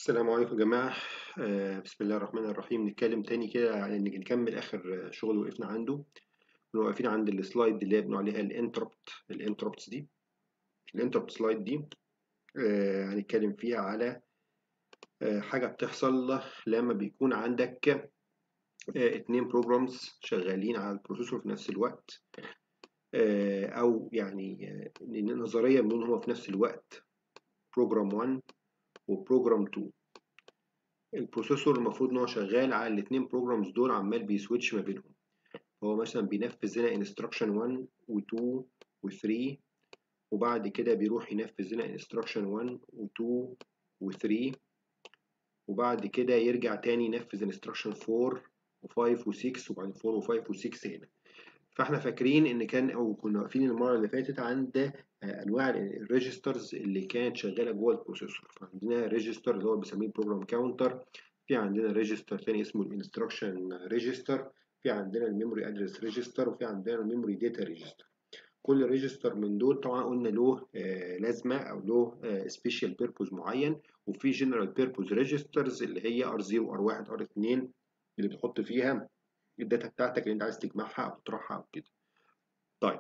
السلام عليكم يا جماعة آه، بسم الله الرحمن الرحيم نتكلم تاني كده عن إن نكمل آخر شغل وقفنا عنده كنا واقفين عند السلايد اللي هي بنقول عليها الانتربت الانتربتس دي الانتربت سلايد دي آه، هنتكلم فيها على آه، حاجة بتحصل لما بيكون عندك آه، اتنين بروجرامز شغالين على البروسيسور في نفس الوقت آه، أو يعني آه، نظريا بنقول هو في نفس الوقت بروجرام 1 وبروجرام 2 البروسيسور المفروض ان هو شغال على الاثنين بروجرامز دول عمال بيسويتش ما بينهم هو مثلا بينفذ هنا انستراكشن 1 و2 و3 وبعد كده بيروح ينفذ هنا انستراكشن 1 و2 و3 وبعد كده يرجع تاني ينفذ انستراكشن 4 و5 و6 وبعدين 4 و5 و6 هنا فاحنا فاكرين ان كان او كنا واقفين المره اللي فاتت عند انواع الريجسترز اللي كانت شغاله جوه البروسيسور فعندنا ريجستر اللي هو بنسميه بروجرام كاونتر في عندنا ريجستر تاني اسمه الانستراكشن ريجستر في عندنا الميموري ادرس ريجستر وفي عندنا الميموري داتا ريجستر كل ريجستر من دول طبعا قلنا له آه لازمه او له سبيشال آه بيربوز معين وفي جنرال بيربوز ريجسترز اللي هي ار 0 ار 1 ار 2 اللي بتحط فيها الداتا بتاعتك اللي انت عايز تجمعها او تطرحها او كده طيب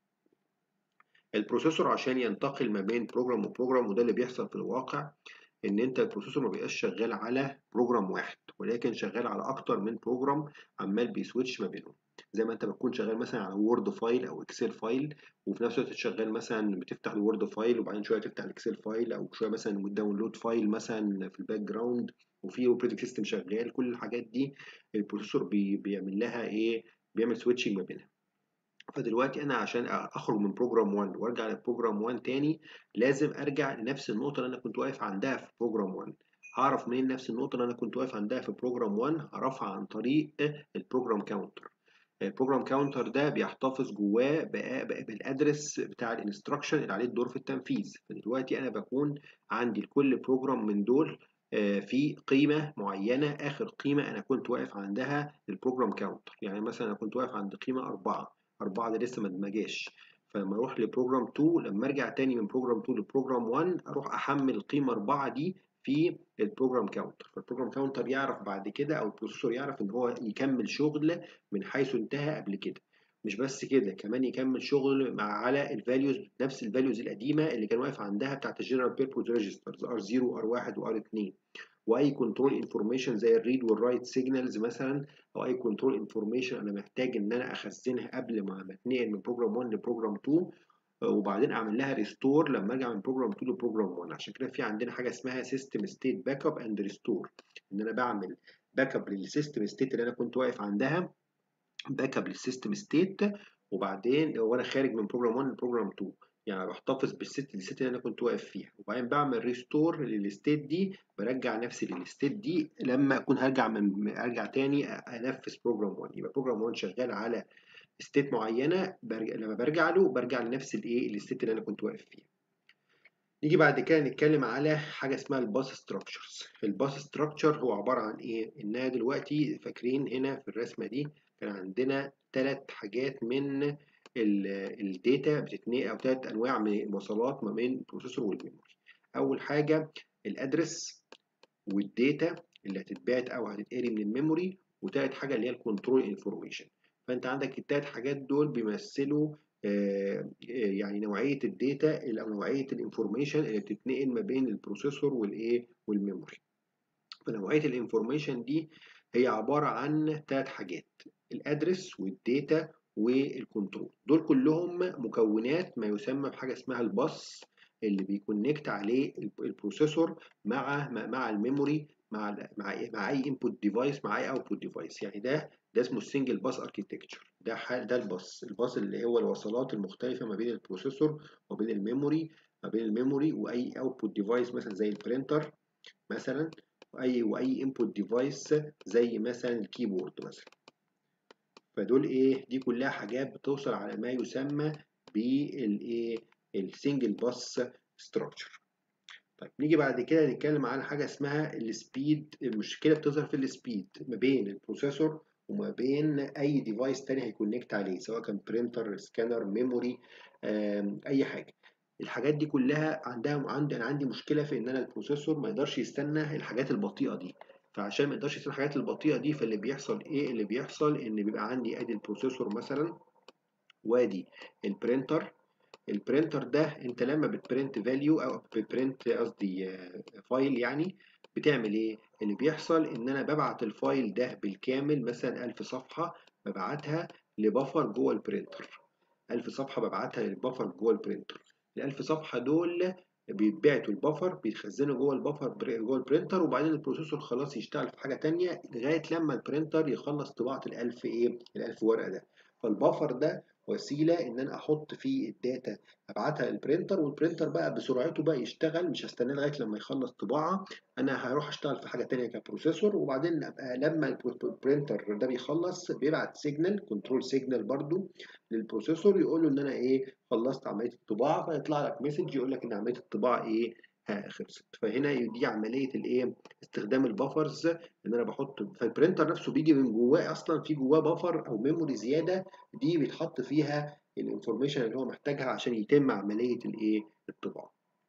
البروسيسور عشان ينتقل ما بين بروجرام وبروجرام وده اللي بيحصل في الواقع ان انت البروسيسور ما بيبقاش شغال على بروجرام واحد ولكن شغال على اكتر من بروجرام عمال بيسويتش ما بينهم زي ما انت بتكون شغال مثلا على وورد فايل او اكسل فايل وفي نفس الوقت شغال مثلا بتفتح الوورد فايل وبعدين شويه تفتح الاكسل فايل او شويه مثلا داونلود فايل مثلا في الباك جراوند وفي اوبريتنج سيستم شغال كل الحاجات دي البروسيسور بي بيعمل لها ايه بيعمل سويتشنج ما بينها فدلوقتي انا عشان اخرج من بروجرام 1 وارجع لبروجرام 1 تاني لازم ارجع لنفس النقطه اللي انا كنت واقف عندها في بروجرام 1 هعرف منين نفس النقطه اللي انا كنت واقف عندها في بروجرام 1 هعرفها عن طريق البروجرام كاونتر البروجرام كاونتر ده بيحتفظ جواه بالادرس بتاع الانستراكشن اللي عليه الدور في التنفيذ فدلوقتي انا بكون عندي لكل بروجرام من دول في قيمة معينة آخر قيمة أنا كنت واقف عندها البروجرام كاونتر يعني مثلا أنا كنت واقف عند قيمة أربعة أربعة ده لسه ما جاش فلما أروح لبروجرام 2 لما أرجع تاني من بروجرام 2 لبروجرام 1 أروح أحمل القيمة أربعة دي في البروجرام كاونتر فالبروجرام كاونتر يعرف بعد كده أو البروسيسور يعرف إن هو يكمل شغل من حيث انتهى قبل كده مش بس كده كمان يكمل شغل مع على الفاليوز نفس الفاليوز القديمه اللي كان واقف عندها بتاعت الجنرال بيربوز ريجسترز ار 0 وار 1 وار 2 واي كنترول انفورميشن زي الريد والرايت سيجنالز مثلا او اي كنترول انفورميشن انا محتاج ان انا اخزنها قبل ما اتنقل من بروجرام 1 لبروجرام 2 وبعدين اعمل لها ريستور لما ارجع من بروجرام 2 لبروجرام 1 عشان كده في عندنا حاجه اسمها سيستم ستيت باك اب اند ريستور ان انا بعمل باك اب للسيستم ستيت اللي انا كنت واقف عندها باك اب للسيستم ستيت وبعدين وانا خارج من بروجرام 1 لبروجرام 2 يعني بحتفظ بالست الست اللي انا كنت واقف فيها وبعدين بعمل ريستور للستيت دي برجع نفسي للستيت دي لما اكون هرجع من ارجع تاني انفذ بروجرام 1 يبقى بروجرام 1 شغال على ستيت معينه برجع لما برجع له برجع لنفس الايه الستيت اللي انا كنت واقف فيها نيجي بعد كده نتكلم على حاجه اسمها الباس ستراكشرز الباس ستراكشر هو عباره عن ايه انها دلوقتي فاكرين هنا في الرسمه دي كان عندنا ثلاث حاجات من الداتا بتتنقل او ثلاث انواع من الوصلات ما بين البروسيسور والميموري اول حاجه الادرس والداتا اللي هتتبعت او هتتقري من الميموري وتالت حاجه اللي هي الكنترول انفورميشن فانت عندك الثلاث حاجات دول بيمثلوا آه يعني نوعيه الداتا او نوعيه الانفورميشن اللي بتتنقل ما بين البروسيسور والايه والميموري فنوعيه الانفورميشن دي هي عباره عن ثلاث حاجات الادرس والداتا والكنترول دول كلهم مكونات ما يسمى بحاجه اسمها الباص اللي بيكونكت عليه البروسيسور مع مع الميموري مع مع مع اي انبوت ديفايس مع اي اوتبوت ديفايس يعني ده ده اسمه السنجل باس اركيتكتشر ده ده الباص الباص اللي هو الوصلات المختلفه ما بين البروسيسور وبين الميموري ما بين الميموري واي اوتبوت ديفايس مثلا زي البرينتر مثلا واي واي انبوت ديفايس زي مثلا الكيبورد مثلا فدول ايه دي كلها حاجات بتوصل على ما يسمى بالايه السنجل باس ستراكشر طيب نيجي بعد كده نتكلم على حاجه اسمها السبيد المشكله بتظهر في السبيد ما بين البروسيسور وما بين اي ديفايس تاني هيكونكت عليه سواء كان برينتر سكانر ميموري اي حاجه الحاجات دي كلها عندها عندي انا عندي مشكله في ان انا البروسيسور ما يقدرش يستنى الحاجات البطيئه دي فعشان ما يقدرش يستنى الحاجات البطيئه دي فاللي بيحصل ايه اللي بيحصل ان بيبقى عندي ادي البروسيسور مثلا وادي البرينتر البرينتر ده انت لما بتبرنت فاليو او بتبرنت قصدي فايل يعني بتعمل ايه اللي بيحصل ان انا ببعت الفايل ده بالكامل مثلا 1000 صفحه ببعتها لبفر جوه البرينتر 1000 صفحه ببعتها للبفر جوه البرينتر ال 1000 صفحه دول بيتبعتوا البفر بيتخزنوا جوه البفر جوه البرينتر وبعدين البروسيسور خلاص يشتغل في حاجه تانية لغايه لما البرينتر يخلص طباعه ال 1000 ايه ال 1000 ورقه ده فالبفر ده وسيله ان انا احط فيه الداتا ابعتها للبرينتر والبرينتر بقى بسرعته بقى يشتغل مش هستناه لغايه لما يخلص طباعه انا هروح اشتغل في حاجه تانية كبروسيسور وبعدين ابقى لما البرينتر ده بيخلص بيبعت سيجنال كنترول سيجنال برضو للبروسيسور يقول له ان انا ايه خلصت عمليه الطباعه فيطلع لك مسج يقول لك ان عمليه الطباعه ايه خلصت فهنا دي عمليه الايه استخدام البفرز ان انا بحط فالبرينتر نفسه بيجي من جواه اصلا في جواه بفر او ميموري زياده دي بيتحط فيها الانفورميشن اللي هو محتاجها عشان يتم عمليه الايه الطباعه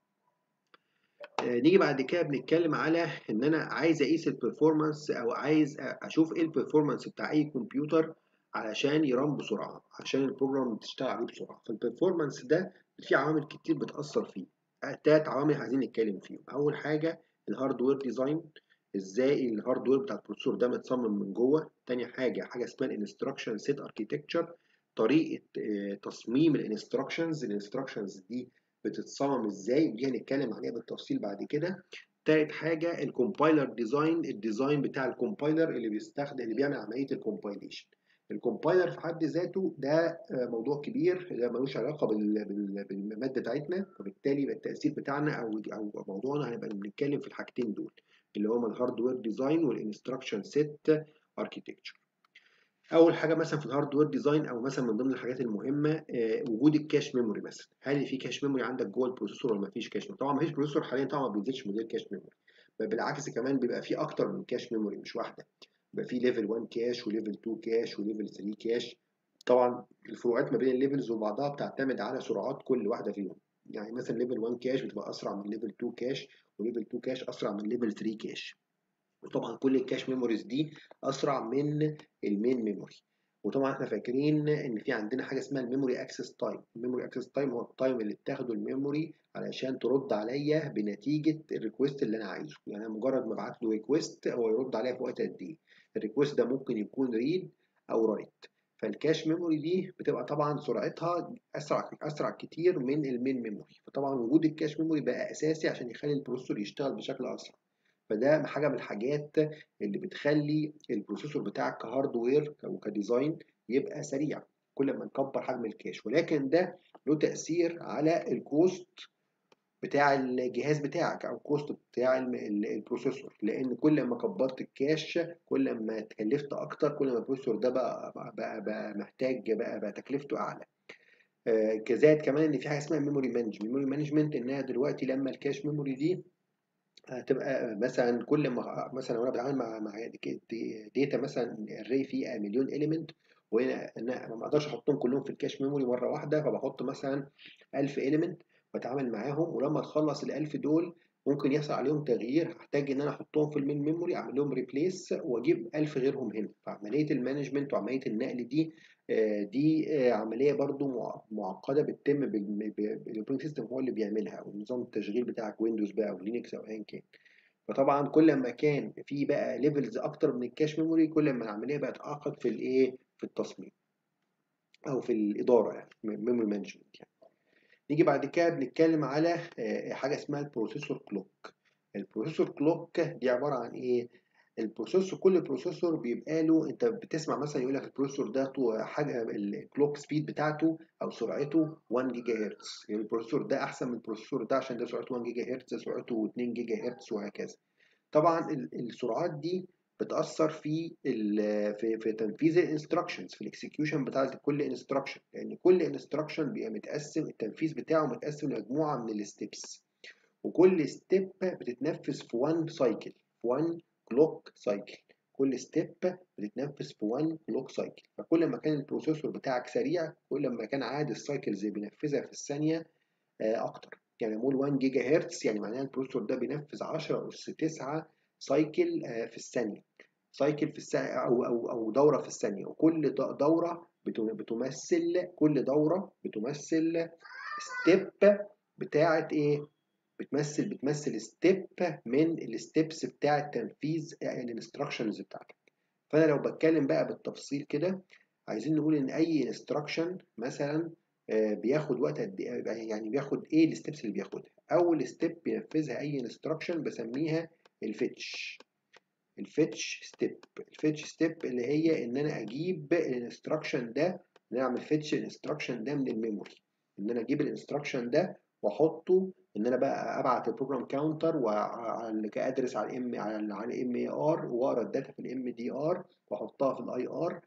نيجي بعد كده بنتكلم على ان انا عايز اقيس البرفورمانس او عايز اشوف ايه البرفورمانس بتاع اي كمبيوتر علشان يرام بسرعه عشان البروجرام تشتغل عليه بسرعه فالبرفورمانس ده في عوامل كتير بتاثر فيه تلات عوامل عايزين نتكلم فيهم اول حاجه الهاردوير ديزاين ازاي الهاردوير بتاع البروسيسور ده متصمم من جوه تاني حاجه حاجه اسمها الانستراكشن سيت اركيتكتشر طريقه تصميم الانستراكشنز الانستراكشنز دي بتتصمم ازاي ودي هنتكلم عليها بالتفصيل بعد كده تالت حاجه الكومبايلر ديزاين الديزاين بتاع الكومبايلر اللي بيستخدم اللي بيعمل عمليه الكومبايليشن الكومبايلر في حد ذاته ده موضوع كبير ده ملوش علاقه بالماده بتاعتنا وبالتالي يبقى التاثير بتاعنا او او موضوعنا هنبقى بنتكلم في الحاجتين دول اللي هما الهاردوير ديزاين والانستراكشن سيت اركيتكتشر اول حاجه مثلا في الهاردوير ديزاين او مثلا من ضمن الحاجات المهمه آه وجود الكاش ميموري مثلا هل في كاش ميموري عندك جوه البروسيسور ولا ما فيش كاش ميموري طبعا ما فيش بروسيسور حاليا طبعا ما بينزلش موديل كاش ميموري بل بالعكس كمان بيبقى في اكتر من كاش ميموري مش واحده بيبقى في ليفل 1 كاش وليفل 2 كاش وليفل 3 كاش طبعا الفروقات ما بين الليفلز وبعضها بتعتمد على سرعات كل واحده فيهم يعني مثلا ليفل 1 كاش بتبقى اسرع من ليفل 2 كاش وليفل 2 كاش اسرع من ليفل 3 كاش وطبعا كل الكاش ميموريز دي اسرع من المين ميموري وطبعا احنا فاكرين ان في عندنا حاجه اسمها الميموري اكسس تايم الميموري اكسس تايم هو التايم اللي بتاخده الميموري علشان ترد عليا بنتيجه الريكوست اللي انا عايزه يعني مجرد ما ابعت له ريكوست هو يرد عليا في وقت قد ايه الريكوست ده ممكن يكون ريد او رايت فالكاش ميموري دي بتبقى طبعا سرعتها اسرع اسرع كتير من المين ميموري فطبعا وجود الكاش ميموري بقى اساسي عشان يخلي البروسيسور يشتغل بشكل اسرع فده حاجه من الحاجات اللي بتخلي البروسيسور بتاعك كهاردوير او كديزاين يبقى سريع كل ما نكبر حجم الكاش ولكن ده له تاثير على الكوست بتاع الجهاز بتاعك او الكوست بتاع البروسيسور لان كل ما كبرت الكاش كل ما اتكلفت اكتر كل ما البروسيسور ده بقى بقى, بقى محتاج بقى, بقى تكلفته اعلى آه كذلك كمان ان في حاجه اسمها ميموري مانجمنت ميموري مانجمنت انها دلوقتي لما الكاش ميموري دي هتبقى مثلا كل ما مثلا وانا بتعامل مع مع داتا مثلا الري فيه مليون اليمنت وهنا انا ما اقدرش احطهم كلهم في الكاش ميموري مره واحده فبحط مثلا 1000 اليمنت بتعامل معاهم ولما تخلص ال 1000 دول ممكن يحصل عليهم تغيير هحتاج ان انا احطهم في المين ميموري اعمل لهم ريبليس واجيب 1000 غيرهم هنا فعمليه المانجمنت وعمليه النقل دي دي عمليه برضو معقده بتتم بالاوبريتنج سيستم هو اللي بيعملها او نظام التشغيل بتاعك ويندوز بقى او لينكس او ايا كان فطبعا كل ما كان في بقى ليفلز اكتر من الكاش ميموري كل ما العمليه بقت اعقد في الايه في التصميم او في الاداره يعني ميموري مانجمنت يعني نيجي بعد كده بنتكلم على حاجه اسمها البروسيسور كلوك البروسيسور كلوك دي عباره عن ايه البروسيسور كل بروسيسور بيبقى له انت بتسمع مثلا يقول لك البروسيسور ده حاجه الكلوك سبيد بتاعته او سرعته 1 جيجا هرتز يعني البروسيسور ده احسن من البروسيسور ده عشان ده سرعته 1 جيجا هرتز سرعته 2 جيجا هرتز وهكذا طبعا السرعات دي بتاثر في في في تنفيذ الانستراكشنز في الاكسكيوشن بتاع كل انستراكشن لان كل انستراكشن بيبقى متقسم التنفيذ بتاعه متقسم لمجموعه من الستبس وكل ستيب بتتنفذ في 1 سايكل في 1 كلوك سايكل كل ستيب بتتنفذ في 1 كلوك سايكل فكل ما كان البروسيسور بتاعك سريع كل ما كان عدد السايكلز اللي بينفذها في الثانيه اكتر يعني اقول 1 جيجا هرتز يعني معناها البروسيسور ده بينفذ 10 اس 9 سايكل في الثانيه سايكل في الثانيه او او او دوره في الثانيه وكل دوره بتمثل كل دوره بتمثل ستيب بتاعه ايه بتمثل بتمثل ستيب من الستيبس بتاعه تنفيذ الانستراكشنز بتاعتك فانا لو بتكلم بقى بالتفصيل كده عايزين نقول ان اي انستراكشن مثلا بياخد وقت قد يعني بياخد ايه الستبس اللي بياخدها اول ستيب بينفذها اي انستراكشن بسميها الفيتش الفيتش ستيب الفيتش ستيب اللي هي ان انا اجيب الانستراكشن ده ان انا اعمل فيتش الانستراكشن ده من الميموري ان انا اجيب الانستراكشن ده واحطه ان انا بقى ابعت البروجرام كاونتر كادرس على الام على الام اي ار واقرا الداتا في الام دي ار واحطها في الاي ار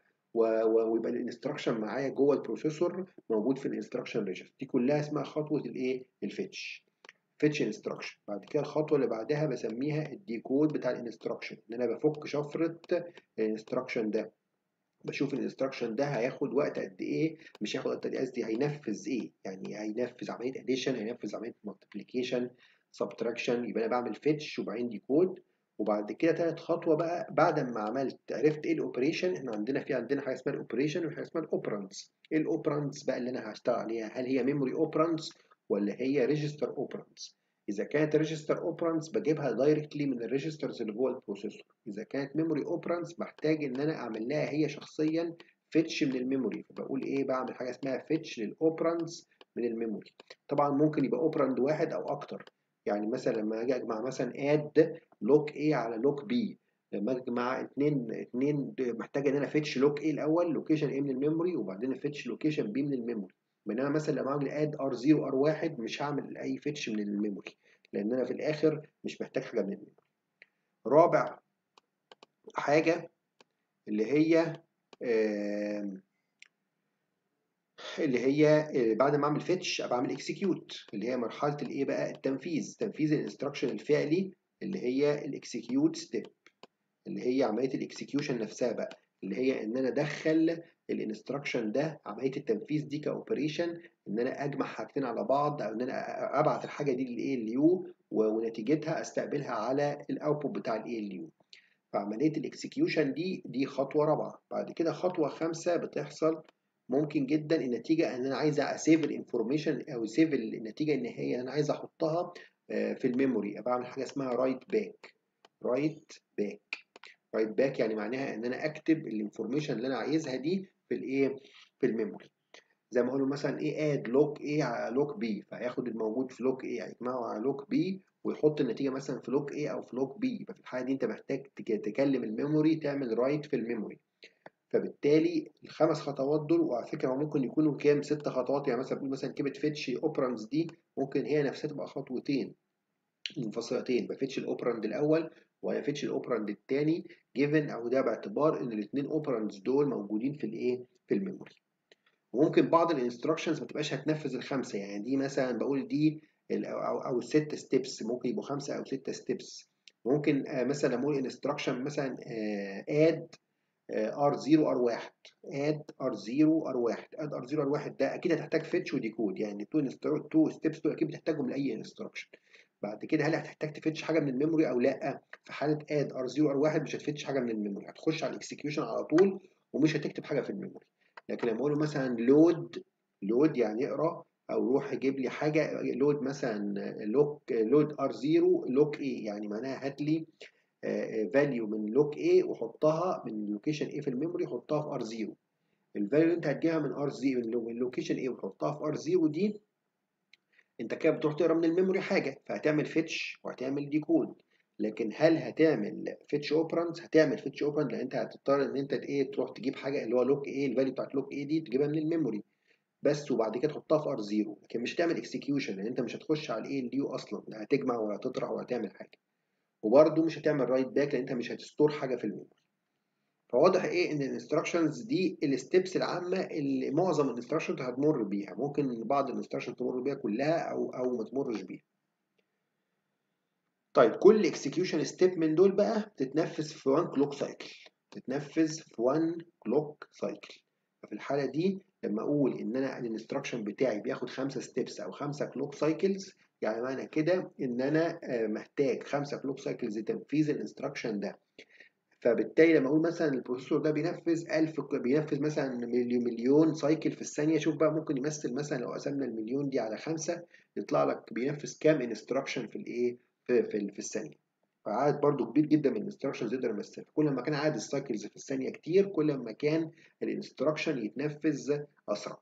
ويبقى الانستراكشن معايا جوه البروسيسور موجود في الانستراكشن ريجستر دي كلها اسمها خطوه الايه الفيتش فيتش انستراكشن بعد كده الخطوه اللي بعدها بسميها الديكود بتاع الانستراكشن ان انا بفك شفره الانستراكشن ده بشوف الانستراكشن ده هياخد وقت قد ايه مش هياخد وقت قد ايه قصدي هينفذ ايه يعني هينفذ عمليه اديشن هينفذ عمليه مالتيبليكيشن سبتراكشن يبقى انا بعمل فيتش وبعدين ديكود وبعد كده تالت خطوه بقى بعد ما عملت عرفت ايه الاوبريشن احنا عندنا في عندنا حاجه اسمها الاوبريشن وحاجه اسمها الاوبرانس ايه الاوبرانس بقى اللي انا هشتغل عليها هل هي ميموري اوبرانس ولا هي ريجستر اوبرانس اذا كانت ريجستر اوبرانس بجيبها دايركتلي من الريجسترز اللي جوه البروسيسور اذا كانت ميموري اوبرانس بحتاج ان انا اعمل لها هي شخصيا فيتش من الميموري فبقول ايه بعمل حاجه اسمها فيتش للاوبرانس من الميموري طبعا ممكن يبقى اوبراند واحد او اكتر يعني مثلا لما اجي اجمع مثلا اد لوك A على لوك B لما اجمع اتنين اتنين محتاج ان انا فيتش لوك A الاول لوكيشن A من الميموري وبعدين فيتش لوكيشن B من الميموري بينما مثلا لما اعمل اد R0 R1 مش هعمل اي فيتش من الميموري لان انا في الاخر مش محتاج حاجه من الميموري رابع حاجه اللي هي اللي هي بعد ما اعمل فيتش بعمل اكسكيوت اللي هي مرحله الايه بقى التنفيذ تنفيذ الانستراكشن الفعلي اللي هي الاكسكيوت ستيب اللي هي عمليه الاكسكيوشن نفسها بقى اللي هي ان انا ادخل الانستراكشن ده عمليه التنفيذ دي كاوبريشن ان انا اجمع حاجتين على بعض او ان انا ابعت الحاجه دي للاي ال يو ونتيجتها استقبلها على الاوتبوت بتاع الاي ال يو فعمليه الاكسكيوشن دي دي خطوه رابعه بعد كده خطوه خامسه بتحصل ممكن جدا النتيجه ان انا عايز اسيف الانفورميشن او سيف النتيجه النهائيه انا عايز احطها في الميموري بعمل حاجه اسمها رايت باك رايت باك رايت باك يعني معناها ان انا اكتب الانفورميشن اللي انا عايزها دي في الايه في الميموري زي ما اقول مثلا ايه اد لوك ايه على لوك بي فهياخد الموجود في لوك ايه هيجمعه على لوك بي ويحط النتيجه مثلا في لوك ايه او في لوك بي يبقى في الحاله دي انت محتاج تكلم الميموري تعمل رايت في الميموري فبالتالي الخمس خطوات دول وعلى فكره ممكن يكونوا كام ست خطوات يعني مثلا بقول مثلا كلمه فيتش اوبرانز دي ممكن هي نفسها تبقى خطوتين منفصلتين بفتش الاوبراند الاول وفتش الاوبراند الثاني جيفن او ده باعتبار ان الاثنين اوبراندز دول موجودين في الايه في الميموري وممكن بعض الانستراكشنز ما تبقاش هتنفذ الخمسه يعني دي مثلا بقول دي او او الست ستيبس ممكن يبقوا خمسه او سته ستيبس ممكن مثلا اقول انستراكشن مثلا اد R0 R1 add R0 R1 add R0 R1 ده اكيد هتحتاج فيتش وديكود يعني تو تو ستيبس دول اكيد بتحتاجهم لاي انستراكشن بعد كده هل هتحتاج تفتش حاجه من الميموري او لا في حاله اد R0 R1 مش هتفتش حاجه من الميموري هتخش على الاكسكيوشن على طول ومش هتكتب حاجه في الميموري لكن لما اقول له مثلا لود لود يعني اقرا او روح جيب لي حاجه لود مثلا لوك لود R0 لوك A يعني معناها هات لي فاليو من لوك A وحطها من لوكيشن A في الميموري حطها في R0 الفاليو اللي انت هتجيبها من R0 من لوكيشن A وتحطها في R0 دي انت كده بتروح تقرا من الميموري حاجه فهتعمل فيتش وهتعمل ديكود لكن هل هتعمل فيتش اوبراند هتعمل فيتش اوبراند لان انت هتضطر ان انت ايه تروح تجيب حاجه اللي هو لوك ايه الفاليو بتاعت لوك ايه دي تجيبها من الميموري بس وبعد كده تحطها في ار 0 لكن مش هتعمل اكسكيوشن لان انت مش هتخش على الايه اليو اصلا لا هتجمع ولا هتطرح ولا هتعمل حاجه وبرده مش هتعمل رايت باك لان انت مش هتستور حاجه في الميموري فواضح ايه ان الانستراكشنز دي الستبس العامه اللي معظم الانستراكشنز هتمر بيها ممكن بعض الانستراكشنز تمر بيها كلها او او ما تمرش بيها طيب كل اكسكيوشن ستيب من دول بقى بتتنفذ في 1 كلوك سايكل تتنفذ في 1 كلوك سايكل ففي الحاله دي لما اقول ان انا الانستراكشن بتاعي بياخد خمسة ستيبس او خمسة كلوك سايكلز يعني معنى كده ان انا محتاج خمسة كلوك سايكلز لتنفيذ الانستراكشن ده فبالتالي لما اقول مثلا البروسيسور ده بينفذ 1000 بينفذ مثلا مليون مليون سايكل في الثانيه شوف بقى ممكن يمثل مثلا لو قسمنا المليون دي على خمسه يطلع لك بينفذ كام انستراكشن في الايه في في, في الثانيه فعدد برضو كبير جدا من الانستراكشنز يقدر يمثلها كل ما كان عدد السايكلز في الثانيه كتير كل ما كان الانستراكشن يتنفذ اسرع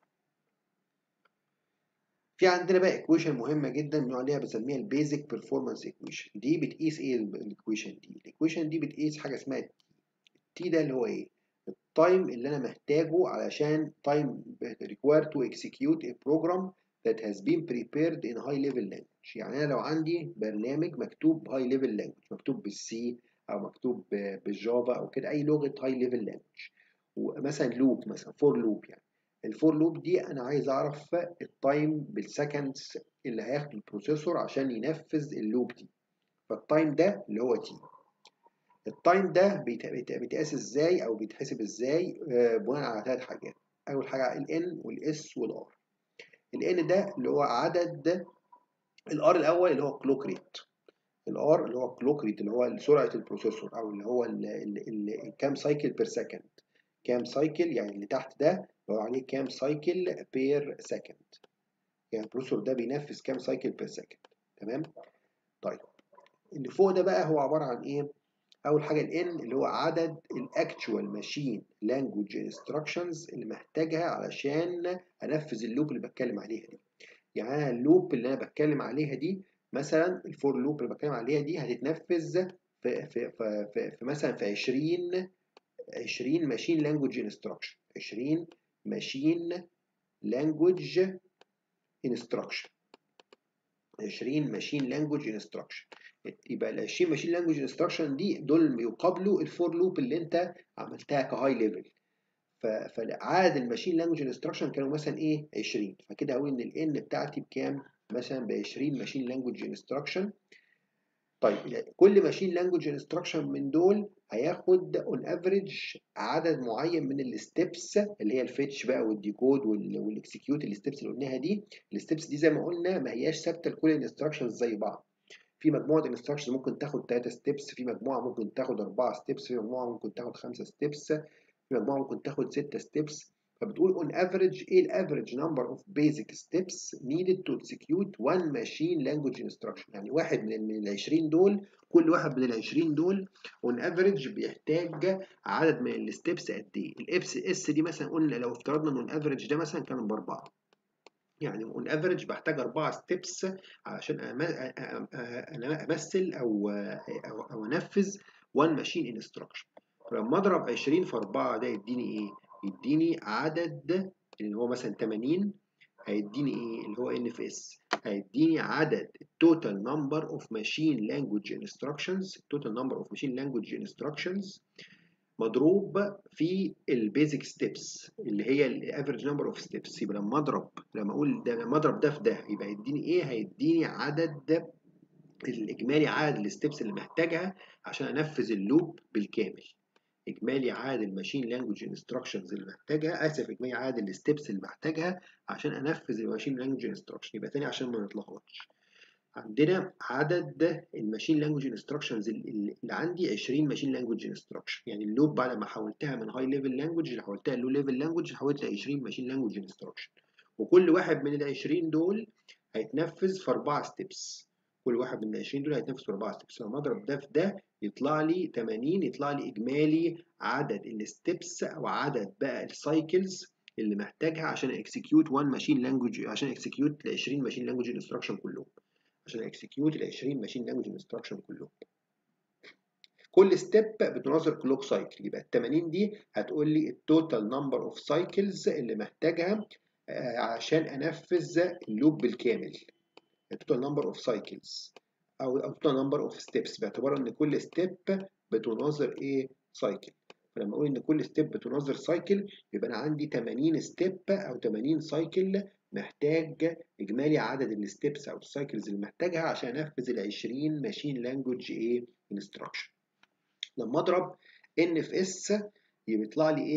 في عندنا بقى ايكويشن مهمه جدا بنقول عليها بنسميها البيزك بيرفورمانس ايكويشن دي بتقيس ايه الايكويشن دي الايكويشن دي بتقيس حاجه اسمها التي التي ده اللي هو ايه التايم اللي انا محتاجه علشان تايم required to execute a program that has been prepared in high level language يعني انا لو عندي برنامج مكتوب high level language مكتوب بالسي او مكتوب بالجافا او كده اي لغه high level language ومثلا لوب مثلا فور لوب يعني الفور لوب دي انا عايز اعرف التايم بالسكندز اللي هياخده البروسيسور عشان ينفذ اللوب دي فالتايم ده اللي هو تي التايم ده بيتقاس ازاي او بيتحسب ازاي آه بناء على ثلاث حاجات اول حاجه الان والاس والار الان ده اللي هو عدد الار الاول اللي هو كلوك ريت الار اللي هو كلوك ريت اللي هو سرعه البروسيسور او اللي هو كام سايكل بير سكند كام سايكل يعني اللي تحت ده هو عليه كام سايكل بير سكند يعني البروسيسور ده بينفذ كام سايكل بير سكند تمام طيب اللي فوق ده بقى هو عباره عن ايه اول حاجه الان اللي هو عدد الاكتوال ماشين لانجوج انستراكشنز اللي محتاجها علشان انفذ اللوب اللي بتكلم عليها دي يعني انا اللوب اللي انا بتكلم عليها دي مثلا الفور لوب اللي بتكلم عليها دي هتتنفذ في في في, في, في مثلا في 20 20 ماشين لانجوج انستراكشن 20 ماشين لانجوج انستراكشن 20 ماشين لانجوج انستراكشن يبقى ال 20 ماشين لانجوج انستراكشن دي دول يقابلوا الفور لوب اللي انت عملتها كهاي ليفل فعدد الماشين لانجوج انستراكشن كانوا مثلا ايه 20 فكده هقول ان الان بتاعتي بكام مثلا ب 20 ماشين لانجوج انستراكشن طيب كل ماشين لانجوج انستراكشن من دول هياخد اون افريج عدد معين من الستبس اللي هي الفيتش بقى والديكود والاكسكيوت الستبس اللي قلناها دي الستبس دي زي ما قلنا ما هياش ثابته لكل الانستراكشنز زي بعض في مجموعه انستراكشنز ممكن تاخد 3 ستيبس في مجموعه ممكن تاخد 4 ستيبس في مجموعه ممكن تاخد 5 ستيبس في مجموعه ممكن تاخد 6 ستيبس فبتقول on average ايه الافريج number of basic steps needed to execute one machine language instruction يعني واحد من ال 20 دول كل واحد من ال 20 دول on average بيحتاج عدد من الستبس قد ايه الاف اس دي مثلا قلنا لو افترضنا ان الافريج ده مثلا كان باربعه يعني اون افريج بحتاج اربعه ستيبس عشان انا امثل او او, أو انفذ وان ماشين انستراكشن فلما اضرب 20 في 4 ده يديني ايه؟ يديني عدد اللي هو مثلا 80 هيديني ايه اللي هو ان اف اس هيديني عدد التوتال نمبر اوف ماشين لانجوج انستراكشنز التوتال نمبر اوف ماشين لانجوج انستراكشنز مضروب في البيزك ستيبس اللي هي الافريج نمبر اوف ستيبس يبقى لما اضرب لما اقول ده لما اضرب ده في ده يبقى يديني ايه هيديني عدد الاجمالي عدد الستيبس اللي محتاجها عشان انفذ اللوب بالكامل اجمالي عدد الماشين لانجوج انستراكشنز اللي محتاجها اسف اجمالي عدد الستبس اللي محتاجها عشان انفذ الماشين لانجوج انستراكشن يبقى تاني عشان ما نتلخبطش عندنا عدد الماشين لانجوج انستراكشنز اللي عندي 20 ماشين لانجوج انستراكشن يعني اللوب بعد ما حولتها من هاي ليفل لانجوج اللي حولتها لو ليفل لانجوج حولت ل 20 ماشين لانجوج انستراكشن وكل واحد من ال 20 دول هيتنفذ في اربعه ستيبس كل واحد من ال 20 دول هيتنفذ في اربعه ستيبس لما اضرب ده في ده يطلع لي 80 يطلع لي اجمالي عدد الستبس او عدد بقى السايكلز اللي محتاجها عشان اكسكيوت 1 ماشين لانجوج عشان اكسكيوت ال 20 ماشين لانجوج انستراكشن كلهم عشان اكسكيوت ال 20 ماشين لانجوج انستراكشن كلهم كل ستيب بتناظر كلوك سايكل يبقى ال 80 دي هتقول لي التوتال نمبر اوف سايكلز اللي محتاجها عشان انفذ اللوب بالكامل التوتال نمبر اوف سايكلز او التوتال نمبر اوف ستيبس باعتبار ان كل ستيب بتناظر ايه سايكل فلما اقول ان كل ستيب بتناظر سايكل يبقى انا عندي 80 ستيب او 80 سايكل محتاج اجمالي عدد الستيبس او السايكلز اللي محتاجها عشان انفذ ال 20 ماشين لانجوج ايه انستراكشن لما اضرب ان في اس يطلع لي ايه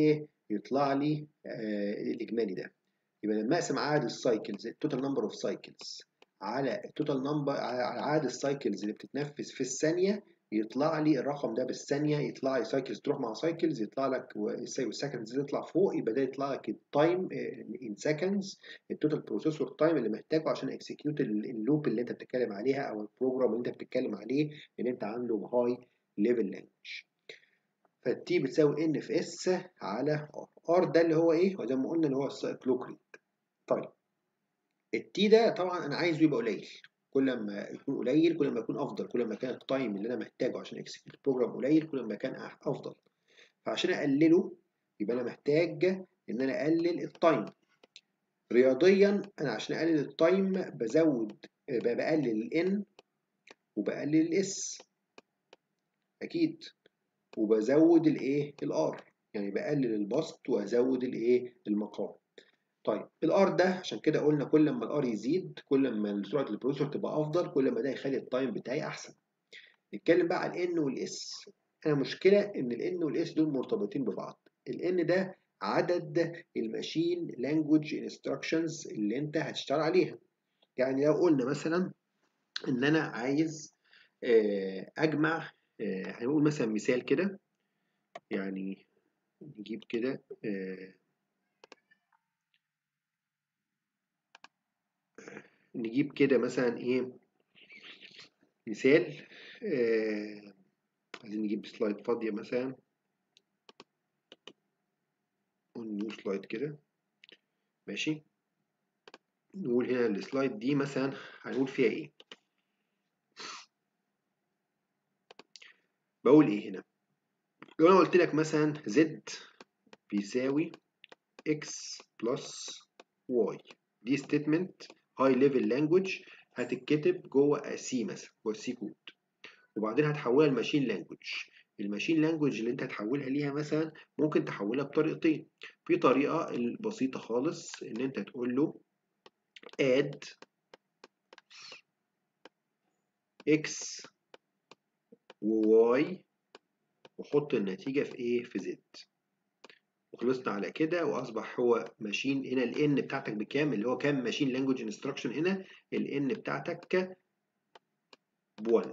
يطلع لي آه الاجمالي ده يبقى لما اقسم عدد السايكلز التوتال نمبر اوف سايكلز على التوتال نمبر على عدد السايكلز اللي بتتنفذ في الثانيه يطلع لي الرقم ده بالثانيه يطلع لي سايكلز تروح مع سايكلز يطلع لك والسكندز تطلع فوق يبقى ده يطلع لك التايم ان سكندز التوتال بروسيسور تايم اللي محتاجه عشان اكسكيوت اللوب اللي انت بتتكلم عليها او البروجرام اللي انت بتتكلم عليه ان انت عنده هاي ليفل لانجوج فالتي بتساوي ان في اس على ار ار ده اللي هو ايه زي ما قلنا اللي هو الكلوك ريت طيب التي ده طبعا انا عايزه يبقى قليل كل ما يكون قليل كل ما يكون افضل كل ما كان التايم اللي انا محتاجه عشان اكسكيوت البروجرام قليل كل ما كان افضل فعشان اقلله يبقى انا محتاج ان انا اقلل التايم رياضيا انا عشان اقلل التايم بزود بقلل الان وبقلل الاس اكيد وبزود الايه الار يعني بقلل البسط وازود الايه المقام طيب الار ده عشان كده قلنا كل ما الار يزيد كل ما سرعه البروسيسور تبقى افضل كل ما ده يخلي التايم بتاعي احسن نتكلم بقى على الان والاس انا مشكله ان الان والاس دول مرتبطين ببعض الان ده عدد الماشين لانجوج انستراكشنز اللي انت هتشتغل عليها يعني لو قلنا مثلا ان انا عايز اجمع هنقول مثلا مثال كده يعني نجيب كده نجيب كده مثلا ايه مثال آه عايزين نجيب سلايد فاضية مثلا نيو سلايد كده ماشي نقول هنا السلايد دي مثلا هنقول فيها ايه بقول ايه هنا لو انا قلت لك مثلا z بيساوي x بلس y دي ستيتمنت هاي ليفل لانجوج هتتكتب جوه سي مثلا جوه السي كود وبعدين هتحولها لماشين لانجوج الماشين لانجوج اللي انت هتحولها ليها مثلا ممكن تحولها بطريقتين في طريقه البسيطه خالص ان انت تقول له add x و y وحط النتيجه في ايه في z وخلصنا على كده واصبح هو ماشين هنا الان بتاعتك بكام اللي هو كام ماشين لانجوج انستراكشن هنا الان بتاعتك ب1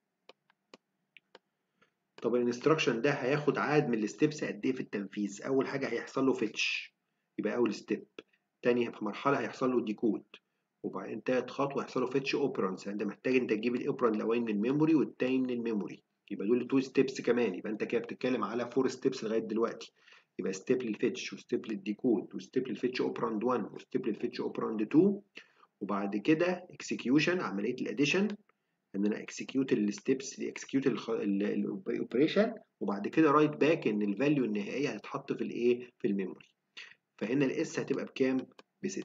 طب الانستراكشن ده هياخد عدد من الستبس قد ايه في التنفيذ اول حاجه هيحصل له فيتش يبقى اول ستيب تاني مرحله هيحصل له ديكود وبعدين تالت خطوه هيحصل له فيتش اوبرانس انت محتاج انت تجيب الاوبران الاولاني من الميموري والتاني من الميموري يبقى دول تو ستيبس كمان يبقى انت كده بتتكلم على فور ستيبس لغايه دلوقتي يبقى ستيب للفيتش وستيب للديكود وستيب للفيتش اوبراند 1 وستيب للفيتش اوبراند 2 وبعد كده اكسكيوشن عمليه الاديشن ان انا اكسكيوت الستبس اكسكيوت الاوبريشن وبعد كده رايت باك ان الفاليو النهائيه هتتحط في الايه في الميموري فهنا الاس هتبقى بكام ب 6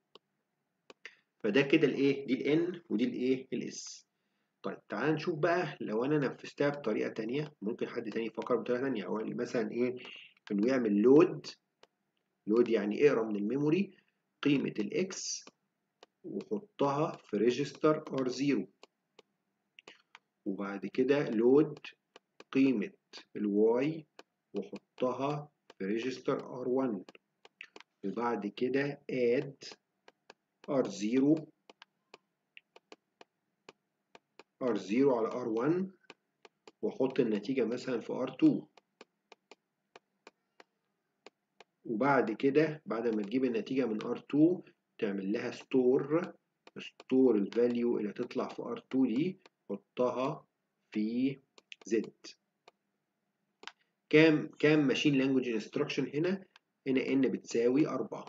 فده كده الايه دي الان ودي الايه الاس طيب تعال نشوف بقى لو انا نفذتها بطريقه ثانيه ممكن حد تاني يفكر بطريقه ثانيه او مثلا ايه انه يعمل لود لود يعني اقرا من الميموري قيمة الاكس وحطها في ريجستر ار 0 وبعد كده لود قيمة الواي وحطها في ريجستر ار 1 وبعد كده اد ار 0 ار 0 على ار 1 واحط النتيجة مثلا في ار 2 وبعد كده بعد ما تجيب النتيجة من R2 تعمل لها ستور ستور الفاليو اللي هتطلع في R2 دي حطها في Z كام كام ماشين لانجوج انستراكشن هنا هنا n بتساوي 4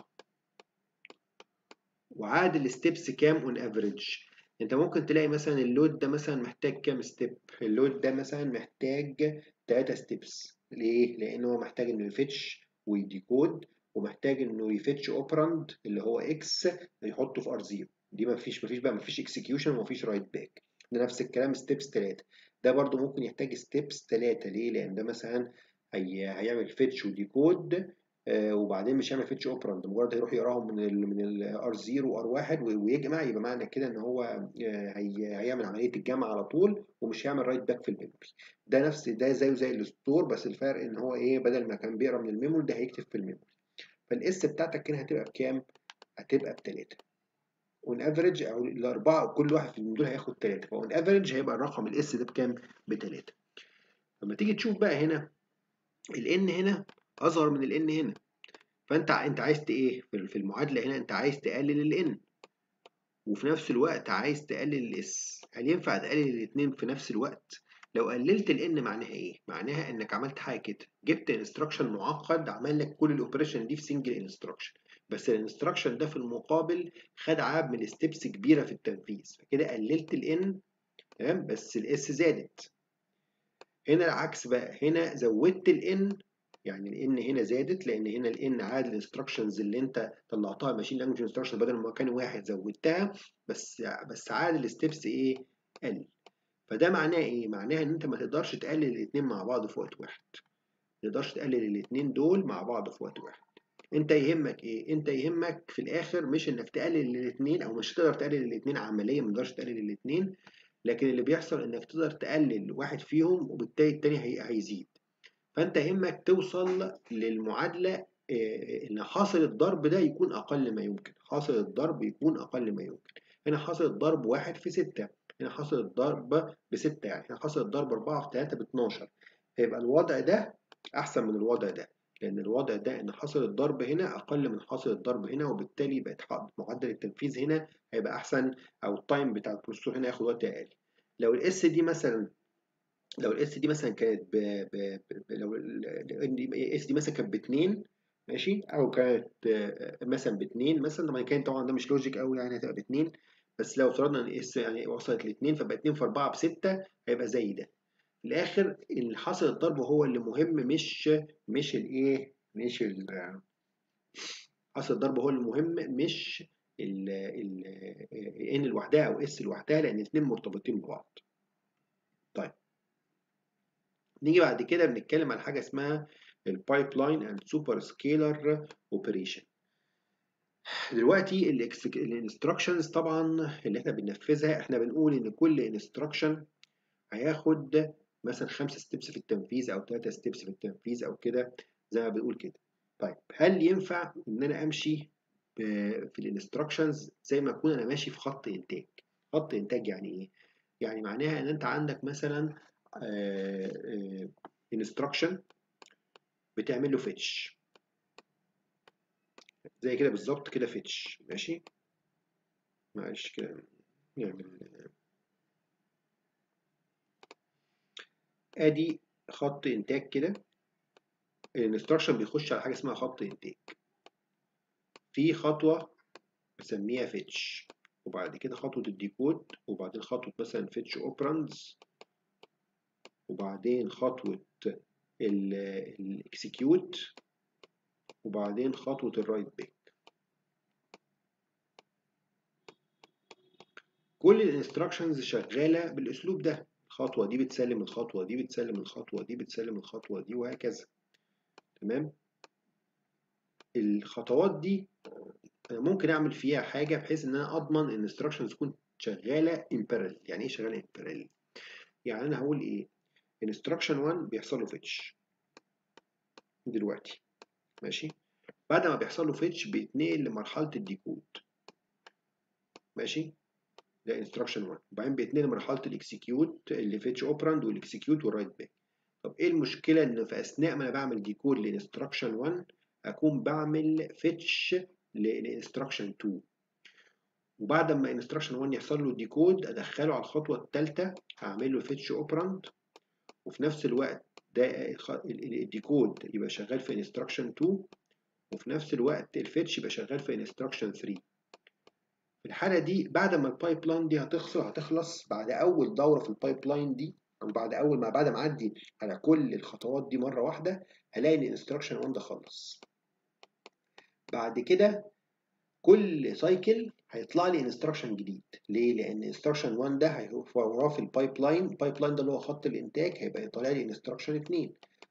وعدد الستبس كام اون افريج انت ممكن تلاقي مثلا اللود ده مثلا محتاج كام ستيب اللود ده مثلا محتاج 3 ستيبس ليه لان هو محتاج انه يفتش ويديكود ومحتاج انه يفتش اوبراند اللي هو اكس يحطه في ار 0 دي ما فيش ما فيش بقى ما فيش اكسكيوشن وما فيش رايت باك ده نفس الكلام ستيبس 3 ده برضو ممكن يحتاج ستيبس 3 ليه لان ده مثلا هي هيعمل فيتش وديكود آه وبعدين مش هيعمل فيتش اوبراند مجرد هيروح يقراهم من ال من الار 0 وار 1 ويجمع يبقى معنى كده ان هو آه هي هيعمل عمليه الجمع على طول ومش هيعمل رايت باك في الميموري ده نفس ده زيه زي الستور بس الفرق ان هو ايه بدل ما كان بيقرا من الميموري ده هيكتب في الميموري فالاس بتاعتك هنا هتبقى بكام؟ هتبقى بتلاتة اون افريج او الاربعه كل واحد من دول هياخد تلاته فاون افريج هيبقى الرقم الاس ده بكام؟ بتلاته لما تيجي تشوف بقى هنا الان هنا اصغر من الان هنا فانت انت عايز ايه في المعادله هنا انت عايز تقلل الان وفي نفس الوقت عايز تقلل الاس هل ينفع تقلل الاثنين في نفس الوقت لو قللت الان معناها ايه معناها انك عملت حاجه كده جبت انستراكشن معقد عمل لك كل الاوبريشن دي في سنجل انستراكشن بس الانستراكشن ده في المقابل خد عاب من الستبس كبيره في التنفيذ فكده قللت الان تمام بس الاس زادت هنا العكس بقى هنا زودت الان يعني الان هنا زادت لان هنا الان عاد الانستراكشنز اللي انت طلعتها ماشين لانجوج انستراكشن بدل ما كان واحد زودتها بس بس عاد الستبس ايه قل فده معناه ايه معناها ان انت ما تقدرش تقلل الاثنين مع بعض في وقت واحد ما تقدرش تقلل الاثنين دول مع بعض في وقت واحد انت يهمك ايه انت يهمك في الاخر مش انك تقلل الاثنين او مش تقدر تقلل الاثنين عمليا ما تقدرش تقلل الاثنين لكن اللي بيحصل انك تقدر تقلل واحد فيهم وبالتالي التاني هيزيد فانت يهمك توصل للمعادله ان حاصل الضرب ده يكون اقل ما يمكن حاصل الضرب يكون اقل ما يمكن هنا حاصل الضرب واحد في ستة هنا حاصل الضرب بستة يعني هنا حاصل الضرب أربعة في تلاتة باتناشر فيبقى الوضع ده أحسن من الوضع ده لأن الوضع ده إن حاصل الضرب هنا أقل من حاصل الضرب هنا وبالتالي يبقى معدل التنفيذ هنا هيبقى أحسن أو التايم بتاع البروسيسور هنا ياخد وقت أقل لو الاس دي مثلا لو الاس دي مثلا كانت ب... ب... ب... لو الاس دي مثلا كانت باتنين ماشي او كانت مثلا باتنين مثلا طبعا كان طبعا ده مش لوجيك قوي يعني هتبقى باتنين بس لو افترضنا ان اس يعني وصلت لاتنين فبقى اتنين في اربعة بستة هيبقى زي ده في الاخر اللي حاصل الضرب هو اللي مهم مش مش الايه مش ال حاصل الضرب هو المهم مش ال ال ان لوحدها او اس لوحدها لان الاثنين مرتبطين ببعض طيب نيجي بعد كده بنتكلم على حاجه اسمها البايب لاين اند سوبر سكيلر اوبريشن دلوقتي الانستراكشنز طبعا اللي احنا بننفذها احنا بنقول ان كل انستراكشن هياخد مثلا خمسة ستيبس في التنفيذ او ثلاثة ستيبس في التنفيذ او كده زي ما بنقول كده طيب هل ينفع ان انا امشي في الانستراكشنز زي ما اكون انا ماشي في خط انتاج خط انتاج يعني ايه يعني معناها ان انت عندك مثلا انستراكشن بتعمل له فيتش زي كده بالظبط كده فيتش ماشي معلش كده نعمل ادي خط انتاج كده الانستراكشن بيخش على حاجه اسمها خط انتاج في خطوه بسميها فيتش وبعد كده خطوه الديكود وبعدين خطوه مثلا فيتش اوبراندز وبعدين خطوه الاكسكيوت وبعدين خطوة الرايت باك كل الانستراكشنز شغالة بالاسلوب ده الخطوة دي بتسلم الخطوة دي بتسلم الخطوة دي بتسلم الخطوة دي وهكذا تمام الخطوات دي انا ممكن اعمل فيها حاجة بحيث ان انا اضمن ان الانستراكشنز تكون شغالة ان بارallel يعني ايه شغالة ان parallel يعني انا هقول ايه انستراكشن 1 بيحصل له فيتش دلوقتي ماشي بعد ما بيحصل له فيتش بيتنقل لمرحله الديكود ماشي ده انستراكشن 1 وبعدين بيتنقل لمرحله الاكسكيوت اللي فيتش اوبراند والاكسكيوت والرايت باك طب ايه المشكله ان في اثناء ما انا بعمل ديكود لانستراكشن 1 اكون بعمل فيتش لانستراكشن 2 وبعد ما انستراكشن 1 يحصل له ديكود ادخله على الخطوه الثالثه هعمل له فيتش اوبراند وفي نفس الوقت ده الديكود يبقى شغال في انستراكشن 2 وفي نفس الوقت الفيتش يبقى شغال في انستراكشن 3 في الحالة دي بعد ما البايب لاين دي هتخلص هتخلص بعد أول دورة في البايب لاين دي أو بعد أول ما بعد ما أعدي على كل الخطوات دي مرة واحدة هلاقي إن انستراكشن 1 ده خلص بعد كده كل سايكل هيطلع لي انستراكشن جديد ليه لان انستراكشن 1 ده وراه في البايب لاين البايب لاين ده اللي هو خط الانتاج هيبقى يطلع لي انستراكشن 2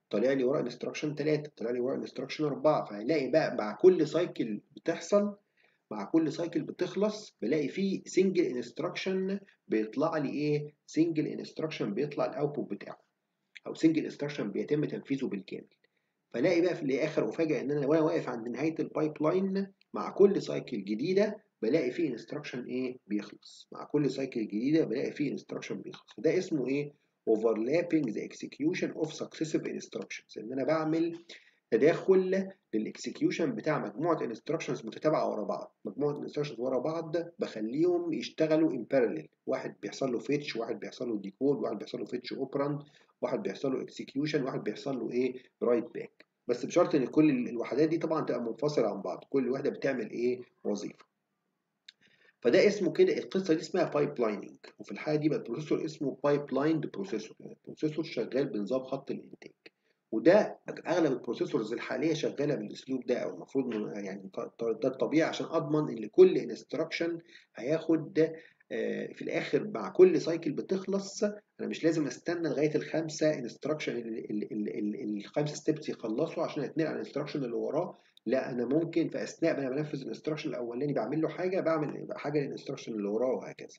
طالع لي ورا انستراكشن 3 طالع لي ورا انستراكشن 4 فهلاقي بقى مع كل سايكل بتحصل مع كل سايكل بتخلص بلاقي فيه سنجل انستراكشن بيطلع لي ايه سنجل انستراكشن بيطلع الاوتبوت بتاعه او سنجل انستراكشن بيتم تنفيذه بالكامل فلاقي بقى في الاخر افاجئ ان انا وانا واقف عند نهايه البايب لاين مع كل سايكل جديده بلاقي فيه انستراكشن ايه بيخلص مع كل سايكل جديده بلاقي فيه انستراكشن بيخلص فده اسمه ايه overlapping the execution of successive instructions ان انا بعمل تداخل للاكسكيوشن بتاع مجموعه انستراكشنز متتابعه ورا بعض مجموعه انستراكشنز ورا بعض بخليهم يشتغلوا ان بارallel واحد بيحصل له فيتش واحد بيحصل له ديكود واحد بيحصل له فيتش اوبراند واحد بيحصل له اكسكيوشن واحد بيحصل له ايه رايت باك بس بشرط ان كل الوحدات دي طبعا تبقى منفصله عن بعض كل وحده بتعمل ايه وظيفه فده اسمه كده القصه دي اسمها بايب لايننج وفي الحاله دي بقى البروسيسور اسمه بايب لايند بروسيسور يعني البروسيسور شغال بنظام خط الانتاج وده اغلب البروسيسورز الحاليه شغاله بالاسلوب ده او المفروض يعني ده الطبيعي عشان اضمن ان كل انستراكشن هياخد في الاخر مع كل سايكل بتخلص انا مش لازم استنى لغايه الخمسه انستراكشن الخمسه ستيبس يخلصوا عشان اتنقل على الانستراكشن اللي وراه لا انا ممكن في اثناء ما انا بنفذ الانستراكشن الاولاني بعمل له حاجه بعمل حاجه للانستراكشن اللي وراه وهكذا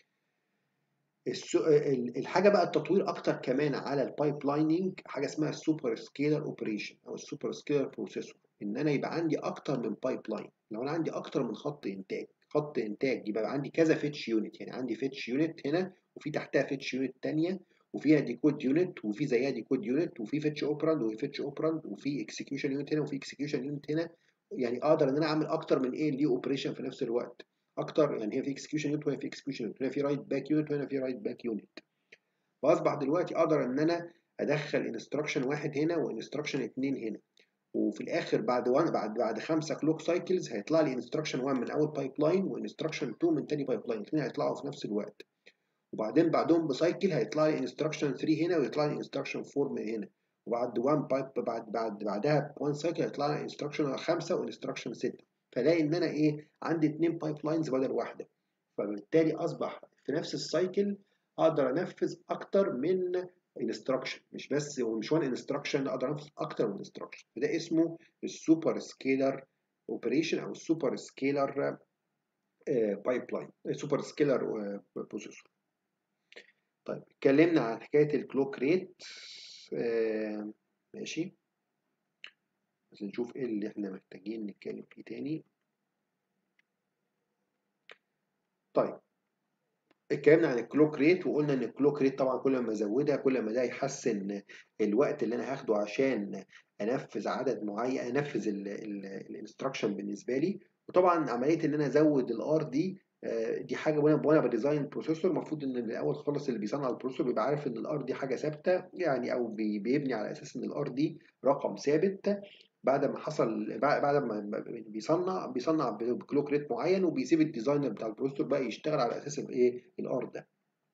الحاجه بقى التطوير اكتر كمان على البايب لايننج حاجه اسمها السوبر سكيلر اوبريشن او السوبر سكيلر بروسيسور ان انا يبقى عندي اكتر من بايب لاين لو انا عندي اكتر من خط انتاج خط انتاج يبقى عندي كذا فيتش يونت يعني عندي فيتش يونت هنا وفي تحتها فيتش يونت ثانيه وفيها ديكود يونت وفي زيها ديكود يونت وفي فيتش اوبراند وفي فيتش اوبراند وفي اكسكيوشن يونت هنا وفي اكسكيوشن يونت هنا يعني اقدر ان انا اعمل اكتر من ايه ليه اوبريشن في نفس الوقت اكتر يعني هي في اكسكيوشن يونت وهنا في اكسكيوشن يونت هنا في رايت باك يونت وهنا في رايت باك يونت فاصبح دلوقتي اقدر ان انا ادخل انستراكشن واحد هنا وانستراكشن اتنين هنا وفي الاخر بعد وان بعد بعد خمسه كلوك سايكلز هيطلع لي انستراكشن 1 من اول بايب لاين وانستراكشن 2 من تاني بايب لاين الاثنين هيطلعوا في نفس الوقت وبعدين بعدهم بسايكل هيطلع لي انستراكشن 3 هنا ويطلع لي انستراكشن 4 من هنا وبعد 1 بايب بعد بعد بعدها 1 سايكل هيطلع لي انستراكشن 5 وانستراكشن 6 فلاقي ان انا ايه عندي اثنين بايب لاينز بدل واحده فبالتالي اصبح في نفس السايكل اقدر انفذ اكتر من انستراكشن مش بس ومش وان انستراكشن اقدر انفذ اكتر من انستراكشن فده اسمه السوبر سكيلر اوبريشن او السوبر سكيلر بايب لاين سوبر سكيلر بروسيسور طيب اتكلمنا عن حكايه الكلوك ريت آه ماشي بس نشوف ايه اللي احنا محتاجين نتكلم فيه تاني طيب اتكلمنا عن الكلوك ريت وقلنا ان الكلوك ريت طبعا كل ما ازودها كل ما ده يحسن الوقت اللي انا هاخده عشان انفذ عدد معين انفذ الانستراكشن بالنسبه لي وطبعا عمليه ان انا ازود الار دي دي حاجه وانا وانا بديزاين البروسيسور المفروض ان الاول خالص اللي بيصنع البروسيسور بيبقى عارف ان الار دي حاجه ثابته يعني او بيبني على اساس ان الار دي رقم ثابت بعد ما حصل بعد ما بيصنع بيصنع بكلوك ريت معين وبيسيب الديزاينر بتاع البروسيسور بقى يشتغل على اساس الايه الار ده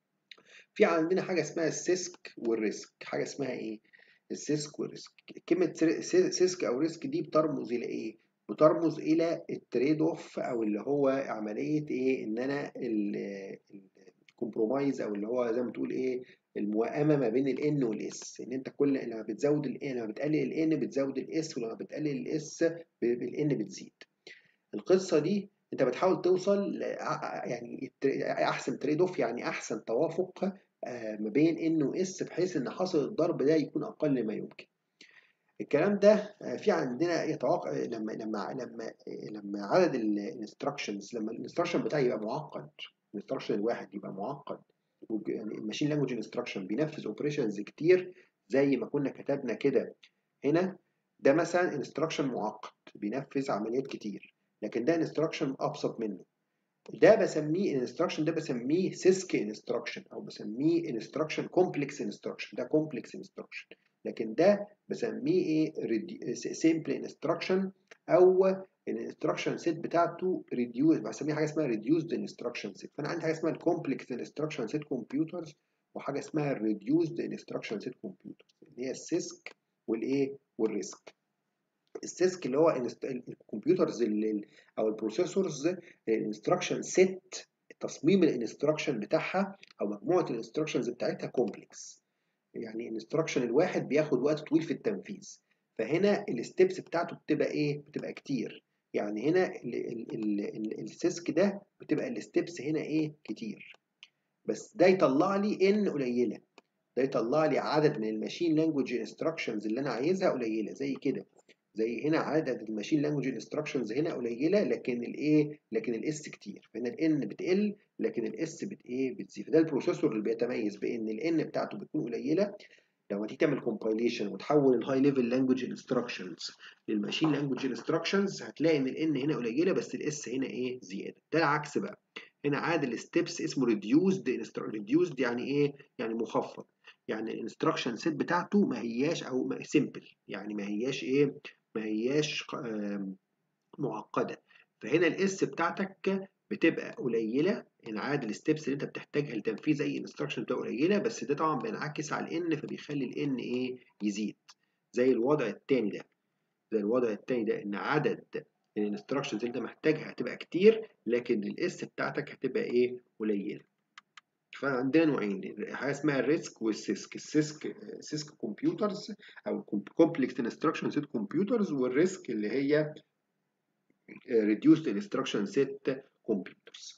في عندنا حاجه اسمها السيسك والريسك حاجه اسمها ايه السيسك والريسك كلمه سيسك او ريسك دي بترمز الى ايه بترمز الى التريد اوف او اللي هو عمليه ايه ان انا الكومبرومايز او اللي هو زي ما تقول ايه الموائمه ما بين الان والاس ان انت كل لما بتزود الان لما بتقلل الان بتزود الاس ولما بتقلل الاس الان بتزيد القصه دي انت بتحاول توصل يعني احسن تريد اوف يعني احسن توافق ما بين ان واس بحيث ان حاصل الضرب ده يكون اقل ما يمكن الكلام ده في عندنا يتوقع لما لما لما لما عدد الانستراكشنز لما الانستراكشن بتاعي يبقى معقد الانستراكشن الواحد يبقى معقد يعني الماشين لانجوج انستراكشن بينفذ اوبريشنز كتير زي ما كنا كتبنا كده هنا ده مثلا انستراكشن معقد بينفذ عمليات كتير لكن ده انستراكشن ابسط منه ده بسميه الانستراكشن ده بسميه سيسك انستراكشن او بسميه انستراكشن كومبلكس انستراكشن ده كومبلكس انستراكشن لكن ده بسميه ايه سيمبل انستراكشن او الانستراكشن سيت بتاعته ريديوز بسميها حاجه اسمها ريديوزد انستراكشن سيت فانا عندي حاجه اسمها الكومبلكس انستراكشن سيت كمبيوترز وحاجه اسمها الريديوزد انستراكشن سيت كمبيوترز اللي هي السيسك والايه والريسك السيسك اللي هو الكمبيوترز او البروسيسورز الانستراكشن سيت تصميم الانستراكشن بتاعها او مجموعه الانستراكشنز بتاعتها كومبلكس يعني الانستراكشن الواحد بياخد وقت طويل في التنفيذ فهنا الستبس بتاعته بتبقى ايه بتبقى كتير يعني هنا السيسك ده بتبقى الستبس هنا ايه كتير بس ده يطلع لي ان قليله ده يطلع لي عدد من الماشين لانجوج انستراكشنز اللي انا عايزها قليله زي كده زي هنا عدد الماشين لانجوج انستراكشنز هنا قليله لكن الايه لكن الاس كتير فهنا الان بتقل لكن الاس بت ايه بتزيد فده البروسيسور اللي بيتميز بان الان بتاعته بتكون قليله لما تيجي تعمل كومبايليشن وتحول الهاي ليفل لانجوج انستراكشنز للماشين لانجوج انستراكشنز هتلاقي ان الان هنا قليله بس الاس هنا ايه زياده ده العكس بقى هنا عاد الستبس اسمه ريديوسد ريديوسد يعني ايه يعني مخفض يعني الانستراكشن سيت بتاعته ما هياش او سيمبل يعني ما هياش ايه ما هياش معقده فهنا الاس بتاعتك بتبقى قليله انعاد الستبس اللي انت بتحتاجها لتنفيذ اي انستراكشن بتبقى قليله بس ده طبعا بينعكس على الان فبيخلي الان ايه يزيد زي الوضع الثاني ده زي الوضع الثاني ده ان عدد الانستراكشنز اللي انت محتاجها هتبقى كتير لكن الاس بتاعتك هتبقى ايه قليله فعندنا نوعين حاجه اسمها الريسك والسيسك السيسك سيسك كمبيوترز او كومبلكس انستراكشن سيت كمبيوترز والريسك اللي هي reduced instruction set computers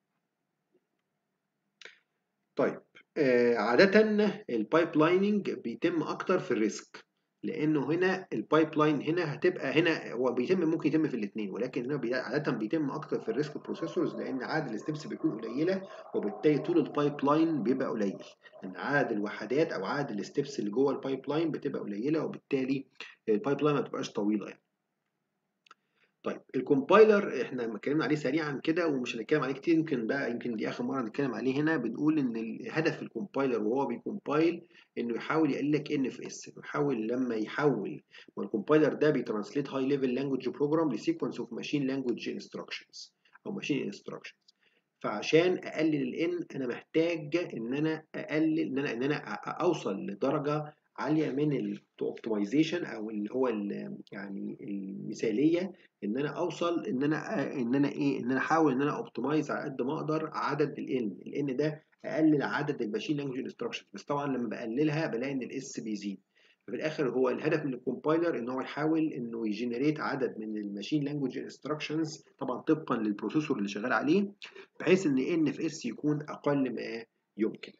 طيب آه عادة البايب لايننج بيتم أكتر في الريسك لأنه هنا البايب لاين هنا هتبقى هنا هو بيتم ممكن يتم في الاثنين ولكن هنا بي عادة بيتم أكتر في الريسك بروسيسورز لأن عدد الستبس بيكون قليلة وبالتالي طول البايب لاين بيبقى قليل إن عدد الوحدات أو عدد الستبس اللي جوه البايب لاين بتبقى قليلة وبالتالي البايب لاين ما بتبقاش طويلة يعني. طيب الكومبايلر احنا اتكلمنا عليه سريعا كده ومش هنتكلم عليه كتير يمكن بقى يمكن دي اخر مره نتكلم عليه هنا بنقول ان الهدف الكومبايلر وهو بيكومبايل انه يحاول يقلل لك ان في اس يحاول لما يحول ما الكومبايلر ده بيترانسليت هاي ليفل لانجوج بروجرام لسيكونس اوف ماشين لانجوج انستراكشنز او ماشين انستراكشنز فعشان اقلل الان انا محتاج ان انا اقلل ان انا ان انا اوصل لدرجه عاليه من الاوبتمايزيشن او اللي هو يعني المثاليه ان انا اوصل ان انا ان انا ايه ان انا احاول ان انا اوبتمايز على قد ما اقدر عدد الان الان ده اقلل عدد الماشين لانجوج انستراكشنز بس طبعا لما بقللها بلاقي ان الاس بيزيد في الاخر هو الهدف من الكومبايلر ان هو يحاول انه يجنريت عدد من الماشين لانجوج انستراكشنز طبعا طبقا للبروسيسور اللي شغال عليه بحيث ان ان في اس يكون اقل ما يمكن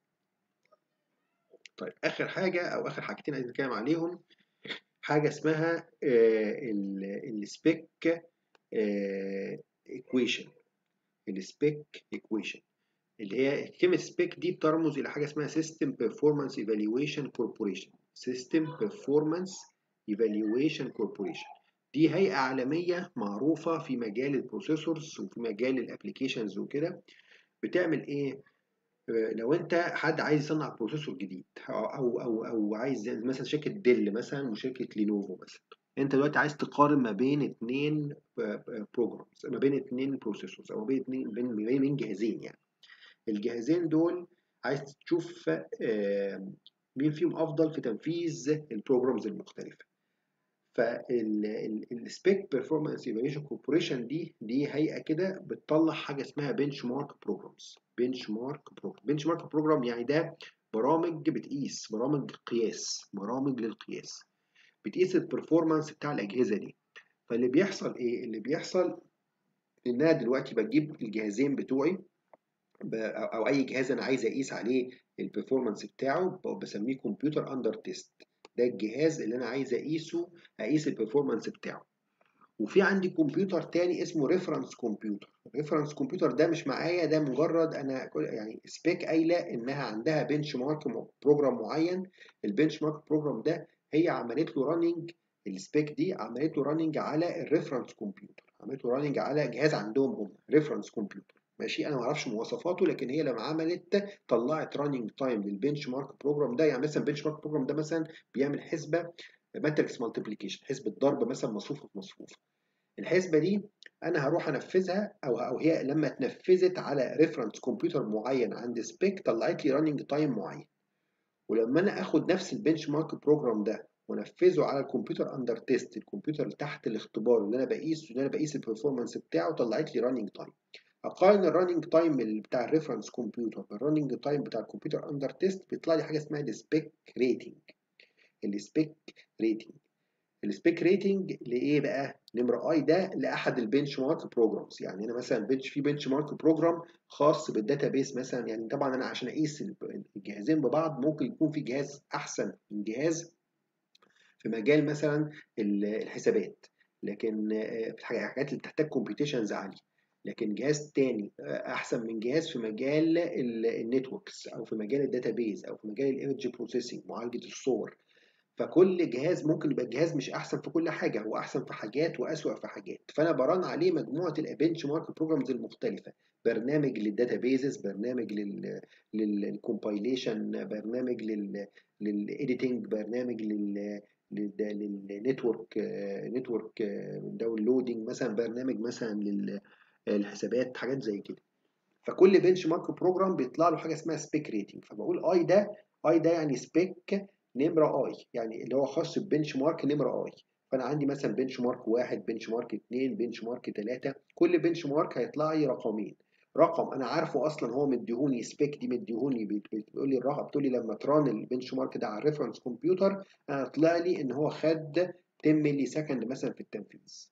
طيب اخر حاجه او اخر حاجتين عايزين نتكلم عليهم حاجه اسمها السبيك ايكويشن السبيك ايكويشن اللي هي كلمه سبيك دي بترمز الى حاجه اسمها سيستم بيرفورمانس ايفالويشن كوربوريشن سيستم بيرفورمانس ايفالويشن كوربوريشن دي هيئه عالميه معروفه في مجال البروسيسورز وفي مجال الابلكيشنز وكده بتعمل ايه لو انت حد عايز يصنع بروسيسور جديد او او او عايز مثلا شركه ديل مثلا وشركه لينوفو مثلا انت دلوقتي عايز تقارن ما بين اثنين بروجرامز ما بين اثنين بروسيسورز او ما بين اثنين بين بين جهازين يعني الجهازين دول عايز تشوف مين فيهم افضل في تنفيذ البروجرامز المختلفه فالسبيك بيرفورمانس ايفالويشن كوربوريشن دي دي هيئه كده بتطلع حاجه اسمها بنش مارك بروجرامز بنش مارك بروجرام بنش مارك بروجرام يعني ده برامج بتقيس برامج قياس برامج للقياس بتقيس البرفورمانس بتاع الاجهزه دي فاللي بيحصل ايه اللي بيحصل ان انا دلوقتي بجيب الجهازين بتوعي او اي جهاز انا عايز اقيس عليه البرفورمانس بتاعه بسميه كمبيوتر اندر تيست ده الجهاز اللي انا عايز اقيسه اقيس البرفورمانس بتاعه وفي عندي كمبيوتر تاني اسمه ريفرنس كمبيوتر الريفرنس كمبيوتر ده مش معايا ده مجرد انا يعني سبيك قايله انها عندها بنش مارك بروجرام معين البنش مارك بروجرام ده هي عملت له راننج السبيك دي عملت له راننج على الريفرنس كمبيوتر عملت له راننج على جهاز عندهم هم ريفرنس كمبيوتر ماشي انا ما اعرفش مواصفاته لكن هي لما عملت طلعت راننج تايم للبنش مارك بروجرام ده يعني مثلا البنش مارك بروجرام ده مثلا بيعمل حسبه ماتريكس مالتيبليكيشن حسبه ضرب مثلا مصفوفه في مصفوفه الحسبه دي انا هروح انفذها او او هي لما اتنفذت على ريفرنس كمبيوتر معين عند سبيك طلعت لي راننج تايم معين ولما انا اخد نفس البنش مارك بروجرام ده ونفذه على الكمبيوتر اندر تيست الكمبيوتر اللي تحت الاختبار اللي انا بقيس اللي انا بقيس البرفورمانس بتاعه طلعت لي راننج تايم اقارن الرننج تايم بتاع الريفرنس كمبيوتر بالرننج تايم بتاع الكمبيوتر اندر تيست بيطلع لي حاجه اسمها السبيك ريتنج السبيك ريتنج السبيك ريتنج لايه بقى نمره اي ده لاحد البنش مارك بروجرامز يعني انا مثلا بنش في بنش مارك بروجرام خاص بالداتابيس مثلا يعني طبعا انا عشان اقيس الجهازين ببعض ممكن يكون في جهاز احسن من جهاز في مجال مثلا الحسابات لكن في الحاجات اللي بتحتاج كومبيتيشنز عاليه لكن جهاز تاني احسن من جهاز في مجال النتوركس او في مجال الداتابيز او في مجال الايمج بروسيسنج معالجه الصور فكل جهاز ممكن يبقى الجهاز مش احسن في كل حاجه هو احسن في حاجات واسوأ في حاجات فانا بران عليه مجموعه البنش مارك بروجرامز المختلفه برنامج للداتابيزز برنامج لل للكومبايليشن برنامج لل للايديتنج برنامج لل للنتورك نتورك داونلودنج مثلا برنامج مثلا للحسابات حاجات زي كده فكل بنش مارك بروجرام بيطلع له حاجه اسمها سبيك ريتنج فبقول اي ده اي ده يعني سبيك نمره اي يعني اللي هو خاص ببنش مارك نمره اي فانا عندي مثلا بنش مارك واحد بنش مارك اتنين بنش مارك تلاته كل بنش مارك هيطلع لي رقمين رقم انا عارفه اصلا هو مديهوني سبيك دي مديهوني بتقول لي الرقم بتقول لي لما تران البنش مارك ده على الريفرنس كمبيوتر انا طلع لي ان هو خد 10 ملي سكند مثلا في التنفيذ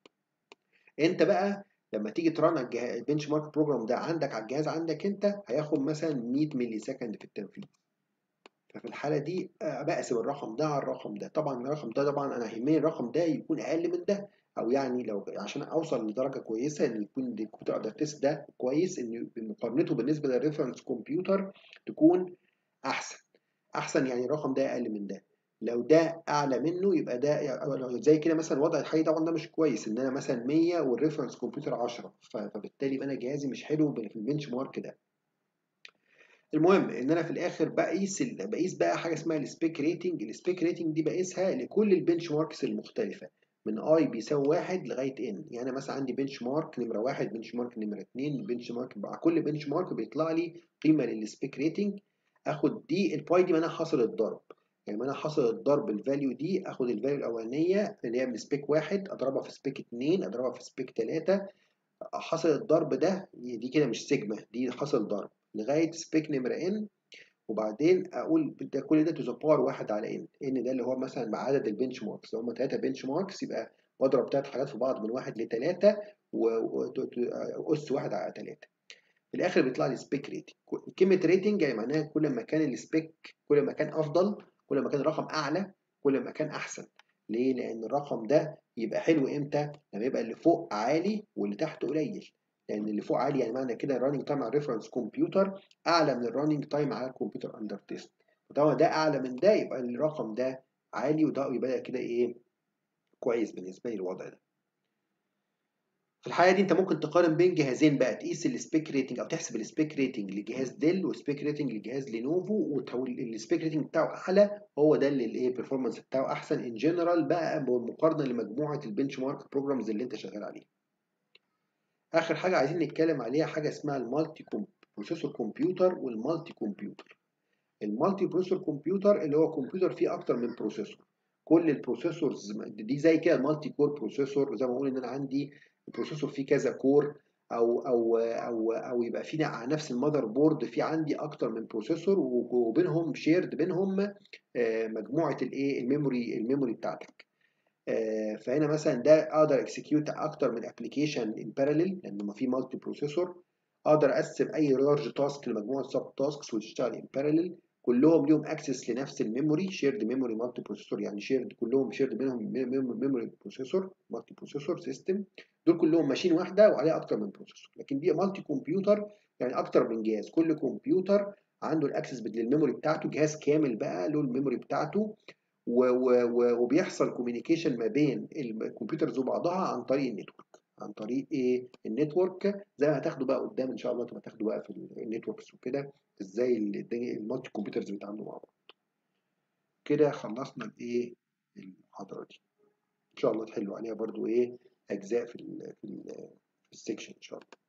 انت بقى لما تيجي تران البنش مارك بروجرام ده عندك على الجهاز عندك انت هياخد مثلا 100 ملي سكند في التنفيذ ففي الحاله دي بقسم الرقم ده على الرقم ده طبعا الرقم ده طبعا انا يهمني الرقم ده يكون اقل من ده او يعني لو عشان اوصل لدرجه كويسه ان يكون الكمبيوتر اقدر تيست ده كويس ان مقارنته بالنسبه للريفرنس كمبيوتر تكون احسن احسن يعني الرقم ده اقل من ده لو ده اعلى منه يبقى ده زي كده مثلا الوضع الحالي طبعا ده مش كويس ان انا مثلا 100 والريفرنس كمبيوتر 10 فبالتالي يبقى انا جهازي مش حلو في البنش مارك ده المهم ان انا في الاخر بقيس بقيس بقى حاجه اسمها السبيك ريتنج السبيك ريتنج دي بقيسها لكل البنش ماركس المختلفه من اي بيساوي واحد لغايه ان يعني مثلا عندي بنش مارك نمره واحد بنش مارك نمره اتنين بنش مارك مع كل بنش مارك بيطلع لي قيمه للسبيك ريتنج اخد دي الباي دي معناها حاصل الضرب يعني معناها حاصل الضرب الفاليو دي اخد الفاليو الاولانيه اللي هي من سبيك واحد اضربها في سبيك اتنين اضربها في سبيك تلاته حاصل الضرب ده دي كده مش سيجما دي حاصل ضرب لغايه سبيك نمره ان وبعدين اقول ده كل ده تو ذا باور واحد على ان ان ده اللي هو مثلا مع عدد البنش ماركس لو هم ثلاثه بنش ماركس يبقى بضرب ثلاث حاجات في بعض من واحد لثلاثه واس واحد على ثلاثه في الاخر بيطلع لي سبيك ريتنج كلمه ريتنج يعني معناها كل ما كان السبيك كل ما كان افضل كل ما كان الرقم اعلى كل ما كان احسن ليه لان الرقم ده يبقى حلو امتى لما يبقى اللي فوق عالي واللي تحت قليل لان اللي فوق عالي يعني معنى كده الرننج تايم على الريفرنس كمبيوتر اعلى من الرننج تايم على الكمبيوتر اندر تيست طبعا ده اعلى من ده يبقى الرقم ده عالي وده يبقى كده ايه كويس بالنسبه لي الوضع ده في الحالة دي انت ممكن تقارن بين جهازين بقى تقيس السبيك ريتنج او تحسب السبيك ريتنج لجهاز ديل والسبيك ريتنج لجهاز لينوفو والسبيك ريتنج بتاعه اعلى هو ده اللي الايه البرفورمانس بتاعه احسن ان جنرال بقى بالمقارنه لمجموعه البنش مارك بروجرامز اللي انت شغال عليها. اخر حاجه عايزين نتكلم عليها حاجه اسمها المالتي بروسيسور كمبيوتر والمالتي كمبيوتر. المالتي بروسيسور كمبيوتر اللي هو كمبيوتر فيه اكتر من بروسيسور. كل البروسيسورز دي زي كده المالتي كور بروسيسور زي ما بقول ان انا عندي البروسيسور فيه كذا كور او او او او يبقى في على نفس المذر بورد في عندي اكتر من بروسيسور وبينهم شيرد بينهم مجموعه الايه الميموري الميموري بتاعتك فهنا مثلا ده اقدر اكسكيوت اكتر من ابلكيشن ان باراليل لان ما في مالتي بروسيسور اقدر اقسم اي لارج تاسك لمجموعه سب تاسكس وتشتغل ان باراليل كلهم ليهم اكسس لنفس الميموري شيرد ميموري مالتي بروسيسور يعني شيرد كلهم شيرد بينهم ميموري بروسيسور مالتي بروسيسور سيستم دول كلهم ماشين واحده وعليها اكتر من بروسيسور لكن دي مالتي كمبيوتر يعني اكتر من جهاز كل كمبيوتر عنده الاكسس للميموري بتاعته جهاز كامل بقى له الميموري بتاعته و و وبيحصل كوميونيكيشن ما بين الكمبيوترز وبعضها عن طريق النتورك عن طريق ايه النتورك زي ما هتاخدوا بقى قدام ان شاء الله تبقى تاخدوا بقى في النتوركس وكده ازاي المالتي كمبيوترز بيتعاملوا مع بعض كده خلصنا الايه المحاضره دي ان شاء الله تحلوا عليها برضو ايه اجزاء في ال في, ال في السكشن ان شاء الله